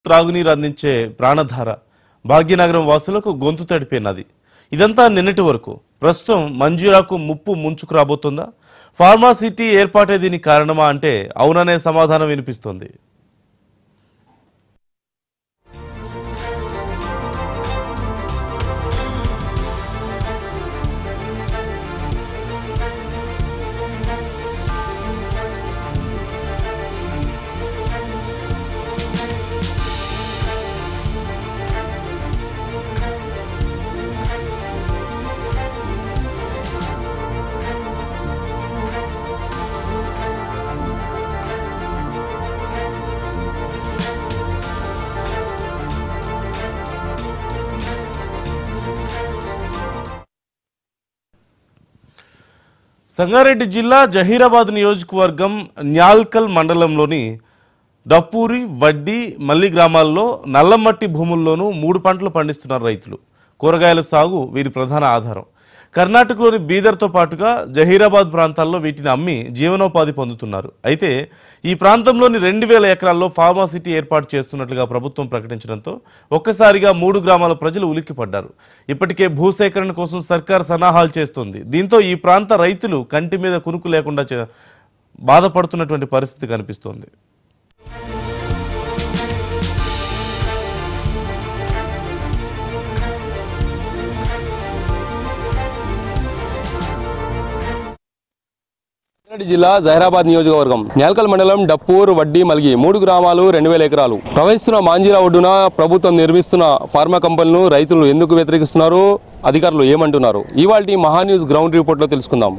త్రాగునీరు అందించే ప్రాణధార భాగ్యనగరం వాసులకు గొంతు తడిపే నది ఇదంతా నిన్నటి వరకు ప్రస్తుతం మంజీరాకు ముప్పు ముంచుకు రాబోతుందా ఫార్మా సిటీ ఏర్పాటే దీనికి కారణమా అంటే అవుననే సమాధానం వినిపిస్తోంది సంగారెడ్డి జిల్లా జహీరాబాద్ నియోజకవర్గం న్యాల్కల్ మండలంలోని డప్పూరి వడ్డి మల్లి గ్రామాల్లో నల్లమట్టి భూముల్లోనూ మూడు పంటలు పండిస్తున్నారు రైతులు కూరగాయల సాగు వీరి ప్రధాన ఆధారం కర్ణాటకలోని బీదర్తో పాటుగా జహీరాబాద్ ప్రాంతాల్లో వీటిని అమ్మి జీవనోపాధి పొందుతున్నారు అయితే ఈ ప్రాంతంలోని రెండు వేల ఎకరాల్లో ఫార్మా సిటీ ఏర్పాటు చేస్తున్నట్లుగా ప్రభుత్వం ప్రకటించడంతో ఒక్కసారిగా మూడు గ్రామాల ప్రజలు ఉలిక్కిపడ్డారు ఇప్పటికే భూసేకరణ కోసం సర్కార్ సన్నాహాలు చేస్తుంది దీంతో ఈ ప్రాంత రైతులు కంటి మీద కునుకు లేకుండా చే- బాధపడుతున్నటువంటి పరిస్థితి కనిపిస్తోంది రంగారెడ్డి జిల్లా జహీరాబాద్ నియోజకవర్గం నేల్కల్ మండలం డప్పూర్ వడ్డీ మల్గి మూడు గ్రామాలు రెండు వేల ఎకరాలు ప్రవహిస్తున్న మాంజీరా ఒడ్డున ప్రభుత్వం నిర్మిస్తున్న ఫార్మా కంపెనీలను రైతులు ఎందుకు వ్యతిరేకిస్తున్నారు అధికారులు ఏమంటున్నారు ఇవాళ మహా న్యూస్ గ్రౌండ్ రిపోర్ట్లో తెలుసుకుందాం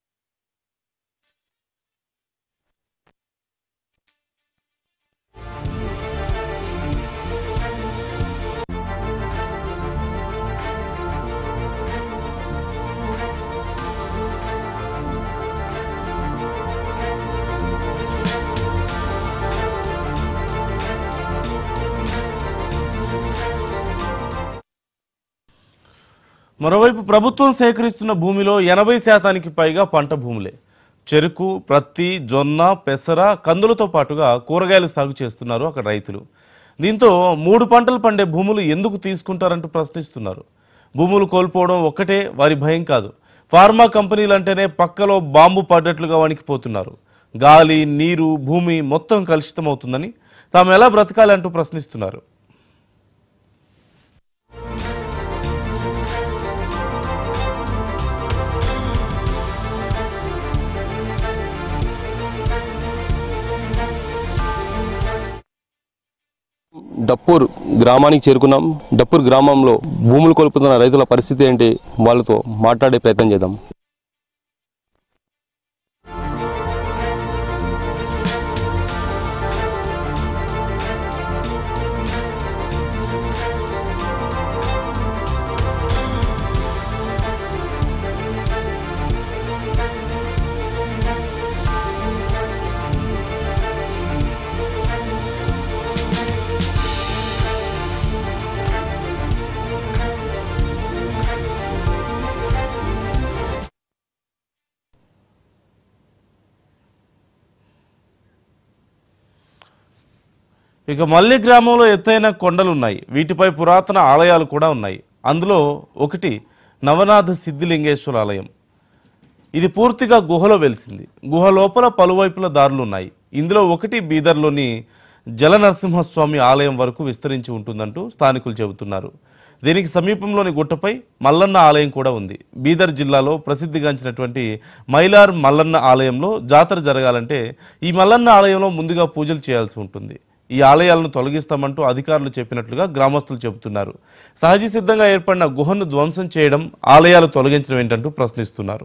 మరోవైపు ప్రభుత్వం సేకరిస్తున్న భూమిలో ఎనభై శాతానికి పైగా పంట భూములే చెరుకు ప్రత్తి జొన్న పెసర కందులతో పాటుగా కూరగాయలు సాగు చేస్తున్నారు అక్కడ రైతులు దీంతో మూడు పంటలు పండే భూములు ఎందుకు తీసుకుంటారంటూ ప్రశ్నిస్తున్నారు భూములు కోల్పోవడం ఒక్కటే వారి భయం కాదు ఫార్మా కంపెనీలు అంటేనే పక్కలో బాంబు పడ్డట్లుగా వణికిపోతున్నారు గాలి నీరు భూమి మొత్తం కలుషితమవుతుందని తాము ఎలా బ్రతకాలి అంటూ ప్రశ్నిస్తున్నారు డప్పూర్ గ్రామానికి చేరుకున్నాం డప్పూర్ గ్రామంలో భూములు కోల్పోతున్న రైతుల పరిస్థితి ఏంటి వాళ్ళతో మాట్లాడే ప్రయత్నం చేద్దాం ఇక మల్లి గ్రామంలో ఎత్తైన కొండలు ఉన్నాయి వీటిపై పురాతన ఆలయాలు కూడా ఉన్నాయి అందులో ఒకటి నవనాథ సిద్ధిలింగేశ్వర ఆలయం ఇది పూర్తిగా గుహలో వెలిసింది గుహ లోపల పలువైపుల దారులు ఉన్నాయి ఇందులో ఒకటి బీదర్లోని జల నరసింహస్వామి ఆలయం వరకు విస్తరించి ఉంటుందంటూ స్థానికులు చెబుతున్నారు దీనికి సమీపంలోని గుట్టపై మల్లన్న ఆలయం కూడా ఉంది బీదర్ జిల్లాలో ప్రసిద్ధిగాంచినటువంటి మైలార్ మల్లన్న ఆలయంలో జాతర జరగాలంటే ఈ మల్లన్న ఆలయంలో ముందుగా పూజలు చేయాల్సి ఉంటుంది ఈ ఆలయాలను తొలగిస్తామంటూ అధికారులు చెప్పినట్లుగా గ్రామస్తులు చెబుతున్నారు సహజ సిద్ధంగా ఏర్పడిన గుహను ధ్వంసం చేయడం ఆలయాలు తొలగించడం ఏంటంటూ ప్రశ్నిస్తున్నారు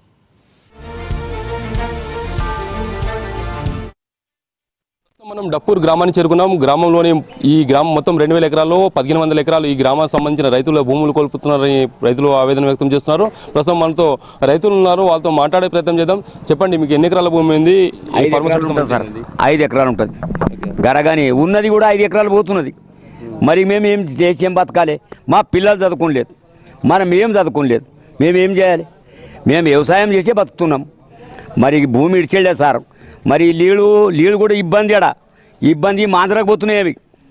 మనం డప్పూర్ గ్రామానికి చేరుకున్నాం గ్రామంలోని ఈ గ్రామం మొత్తం రెండు వేల ఎకరాల్లో పదిహేను వందల ఎకరాలు ఈ గ్రామానికి సంబంధించిన రైతుల భూములు కోల్పోతున్నారని రైతులు ఆవేదన వ్యక్తం చేస్తున్నారు ప్రస్తుతం మనతో రైతులు ఉన్నారు వాళ్ళతో మాట్లాడే ప్రయత్నం చేద్దాం చెప్పండి మీకు ఎన్ని ఎకరాల భూమి ఉంది ఈ ఐదు ఫార్మసీకి ఎకరాలు ఉంటుంది సార్ సంబంధించింది? ఐదు ఎకరాలు ఉంటుంది గరగాని ఉన్నది కూడా ఐదు ఎకరాలు పోతున్నది మరి మేము ఏం చేసి ఏం బతకాలి మా పిల్లలు చదువుకోలేదు మనం ఏం చదువుకోలేదు మేము ఏం చేయాలి మేము వ్యవసాయం చేసే బతుకుతున్నాం మరి ఈ భూమి ఇడిచేయలేదు సార్ మరి నీళ్ళు నీళ్ళు కూడా ఇబ్బంది అడ ఇబ్బంది మాంజరకు పోతున్నాయి అవి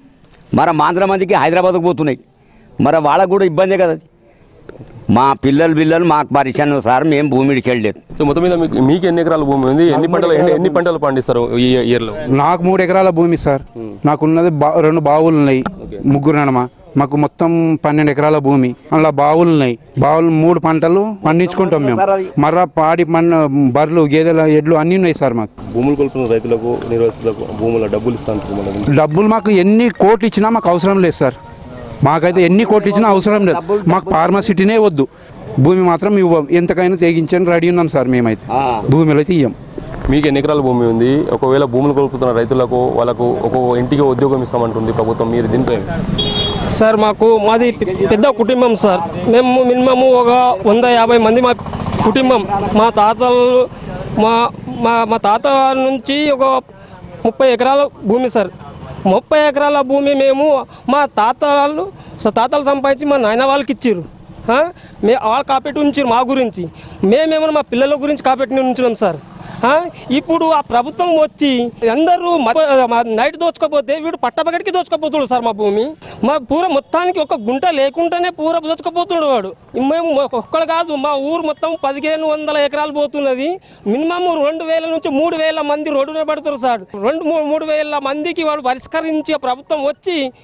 మరి ఆంధ్ర మందికి హైదరాబాద్కు పోతున్నాయి మరి వాళ్ళకు కూడా ఇబ్బందే కదా అది. మా పిల్లలు పిల్లలు మాకు పరిచయం సార్ మేము భూమి ఇడిచెళ్ళలేదు సో మొత్తం మీద మీకు- మీకు ఎన్ని ఎకరాల భూమి ఉంది ఎన్ని పంటలు ఎన్ని ఎన్ని పంటలు పండిస్తారు ఈ ఇయర్లో నాకు మూడు ఎకరాల భూమి సార్ నాకున్నది బా రెండు బావులు ఉన్నాయి ముగ్గురు నడమ మాకు మొత్తం పన్నెండు ఎకరాల భూమి అందులో బావులు ఉన్నాయి బావులు మూడు పంటలు పండించుకుంటాం మేము మర్ర పాడి పండ బర్రెలు గేదెలు ఎడ్లు అన్నీ ఉన్నాయి సార్ మాకు భూములు కొలుపుతున్న రైతులకు నిర్వహిస్తులకు భూముల డబ్బులు ఇస్తాను మనకు డబ్బులు మాకు ఎన్ని కోట్లు ఇచ్చినా మాకు అవసరం లేదు సార్ మాకైతే ఎన్ని కోట్లు ఇచ్చినా అవసరం లేదు మాకు ఫార్మసిటీనే వద్దు భూమి మాత్రం ఇవ్వం ఎంతకైనా తెగించని రెడీ ఉన్నాం సార్ మేమైతే భూమిలో అయితే ఇయ్యం మీకు ఎన్ని ఎకరాల భూమి ఉంది ఒకవేళ భూములు కొలుపుతున్న రైతులకు వాళ్ళకు ఒక ఇంటికి ఉద్యోగం ఇస్తామంటుంది ప్రభుత్వం మీరు దీనిపై సార్ మాకు మాది పె- పెద్ద కుటుంబం సార్ మేము మినిమము ఒక వంద యాభై మంది మా కుటుంబం మా తాతలు మా మా మా తాత నుంచి ఒక ముప్పై ఎకరాల భూమి సార్ ముప్పై ఎకరాల భూమి మేము మా తాత వాళ్ళు స- తాతలు సంపాదించి మా నాయన వాళ్ళకి ఇచ్చారు మే వాళ్ళు కాపెట్టి ఉంచారు మా గురించి మేమేమన్నా మా పిల్లల గురించి కాపెట్టి ఉంచినాం సార్ ఆ, ఇప్పుడు ఆ ప్రభుత్వం వచ్చి అందరూ మ- మా నైట్ దోచుకోపోతే వీడు పట్టపగడికి దోచుకోపోతున్నాడు సార్ మా భూమి మా పూర మొత్తానికి ఒక గుంట లేకుండానే పూర దోచుకోపోతున్నాడు వాడు మేము ఒక్కడు కాదు మా ఊరు మొత్తం పదిహేను వందల ఎకరాలు పోతున్నది మినిమం రెండు వేల నుంచి మూడు వేల మంది రోడ్డున పడుతున్నారు సార్ రెండు మూ- మూడు వేల మందికి వాడు పరిష్కరించి ఆ ప్రభుత్వం వచ్చి